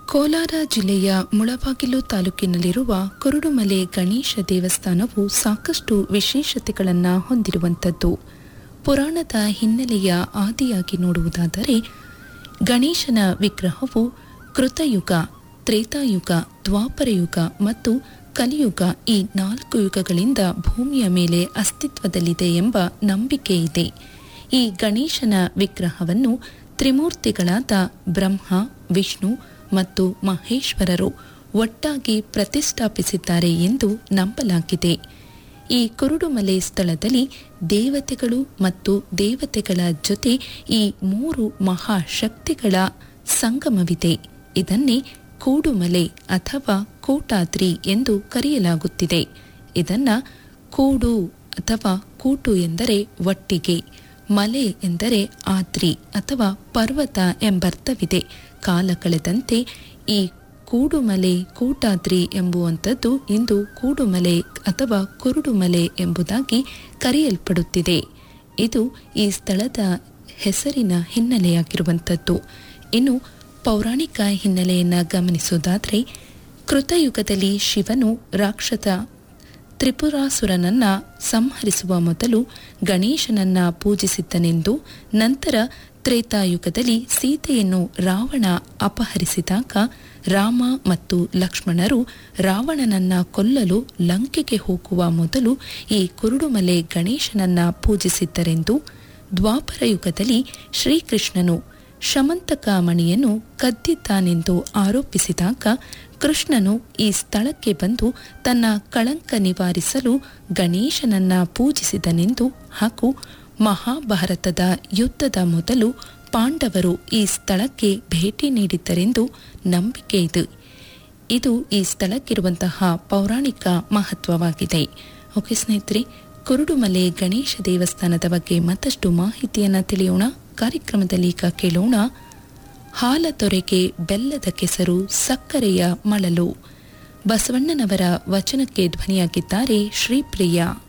ಕೋಲಾರ ಜಿಲ್ಲೆಯ ಮುಳಬಾಗಿಲು ತಾಲೂಕಿನಲ್ಲಿರುವ ಕುರುಡುಮಲೆ ಗಣೇಶ ದೇವಸ್ಥಾನವು ಸಾಕಷ್ಟು ವಿಶೇಷತೆಗಳನ್ನು ಹೊಂದಿರುವಂಥದ್ದು ಪುರಾಣದ ಹಿನ್ನೆಲೆಯ ಆದಿಯಾಗಿ ನೋಡುವುದಾದರೆ ಗಣೇಶನ ವಿಗ್ರಹವು ಕೃತಯುಗ ತ್ರೇತಾಯುಗ ದ್ವಾಪರಯುಗ ಮತ್ತು ಕಲಿಯುಗ ಈ ನಾಲ್ಕು ಯುಗಗಳಿಂದ ಭೂಮಿಯ ಮೇಲೆ ಅಸ್ತಿತ್ವದಲ್ಲಿದೆ ಎಂಬ ನಂಬಿಕೆ ಇದೆ ಈ ಗಣೇಶನ ವಿಗ್ರಹವನ್ನು ತ್ರಿಮೂರ್ತಿಗಳಾದ ಬ್ರಹ್ಮ ವಿಷ್ಣು ಮತ್ತು ಮಹೇಶ್ವರರು ಒಟ್ಟಾಗಿ ಪ್ರತಿಷ್ಠಾಪಿಸಿದ್ದಾರೆ ಎಂದು ನಂಬಲಾಗಿದೆ ಈ ಕುರುಡುಮಲೆ ಸ್ಥಳದಲ್ಲಿ ದೇವತೆಗಳು ಮತ್ತು ದೇವತೆಗಳ ಜೊತೆ ಈ ಮೂರು ಮಹಾಶಕ್ತಿಗಳ ಸಂಗಮವಿದೆ ಇದನ್ನೇ ಕೂಡುಮಲೆ ಅಥವಾ ಕೋಟಾದ್ರಿ ಎಂದು ಕರೆಯಲಾಗುತ್ತಿದೆ ಇದನ್ನ ಕೂಡು ಅಥವಾ ಕೂಟು ಎಂದರೆ ಒಟ್ಟಿಗೆ ಮಲೆ ಎಂದರೆ ಆದ್ರಿ ಅಥವಾ ಪರ್ವತ ಎಂಬರ್ಥವಿದೆ ಕಾಲ ಕಳೆದಂತೆ ಈ ಕೂಡುಮಲೆ ಕೂಟಾದ್ರಿ ಎಂಬುವಂಥದ್ದು ಇಂದು ಕೂಡುಮಲೆ ಅಥವಾ ಕುರುಡುಮಲೆ ಎಂಬುದಾಗಿ ಕರೆಯಲ್ಪಡುತ್ತಿದೆ ಇದು ಈ ಸ್ಥಳದ ಹೆಸರಿನ ಹಿನ್ನೆಲೆಯಾಗಿರುವಂಥದ್ದು ಇನ್ನು ಪೌರಾಣಿಕ ಹಿನ್ನೆಲೆಯನ್ನು ಗಮನಿಸುವುದಾದರೆ ಕೃತಯುಗದಲ್ಲಿ ಶಿವನು ರಾಕ್ಷಸ ತ್ರಿಪುರಾಸುರನನ್ನ ಸಂಹರಿಸುವ ಮೊದಲು ಗಣೇಶನನ್ನ ಪೂಜಿಸಿದ್ದನೆಂದು ನಂತರ ತ್ರೇತಾಯುಗದಲ್ಲಿ ಸೀತೆಯನ್ನು ರಾವಣ ಅಪಹರಿಸಿದಾಗ ರಾಮ ಮತ್ತು ಲಕ್ಷ್ಮಣರು ರಾವಣನನ್ನ ಕೊಲ್ಲಲು ಲಂಕೆಗೆ ಹೋಗುವ ಮೊದಲು ಈ ಕುರುಡುಮಲೆ ಗಣೇಶನನ್ನ ಪೂಜಿಸಿದ್ದರೆಂದು ದ್ವಾಪರ ಯುಗದಲ್ಲಿ ಶ್ರೀಕೃಷ್ಣನು ಶಮಂತಕ ಮಣಿಯನ್ನು ಕದ್ದಿದ್ದಾನೆಂದು ಆರೋಪಿಸಿದಾಗ ಕೃಷ್ಣನು ಈ ಸ್ಥಳಕ್ಕೆ ಬಂದು ತನ್ನ ಕಳಂಕ ನಿವಾರಿಸಲು ಗಣೇಶನನ್ನ ಪೂಜಿಸಿದನೆಂದು ಹಾಗೂ ಮಹಾಭಾರತದ ಯುದ್ಧದ ಮೊದಲು ಪಾಂಡವರು ಈ ಸ್ಥಳಕ್ಕೆ ಭೇಟಿ ನೀಡಿದ್ದರೆಂದು ನಂಬಿಕೆ ಇದೆ ಇದು ಈ ಸ್ಥಳಕ್ಕಿರುವಂತಹ ಪೌರಾಣಿಕ ಮಹತ್ವವಾಗಿದೆ ಓಕೆ ಸ್ನೇಹಿತರೆ ಕುರುಡುಮಲೆ ಗಣೇಶ ದೇವಸ್ಥಾನದ ಬಗ್ಗೆ ಮತ್ತಷ್ಟು ಮಾಹಿತಿಯನ್ನು ತಿಳಿಯೋಣ ಕಾರ್ಯಕ್ರಮದಲ್ಲಿ ಈಗ ಕೇಳೋಣ ಹಾಲ ತೊರೆಗೆ ಬೆಲ್ಲದ ಕೆಸರು ಸಕ್ಕರೆಯ ಮಳಲು ಬಸವಣ್ಣನವರ ವಚನಕ್ಕೆ ಧ್ವನಿಯಾಗಿದ್ದಾರೆ ಶ್ರೀಪ್ರಿಯ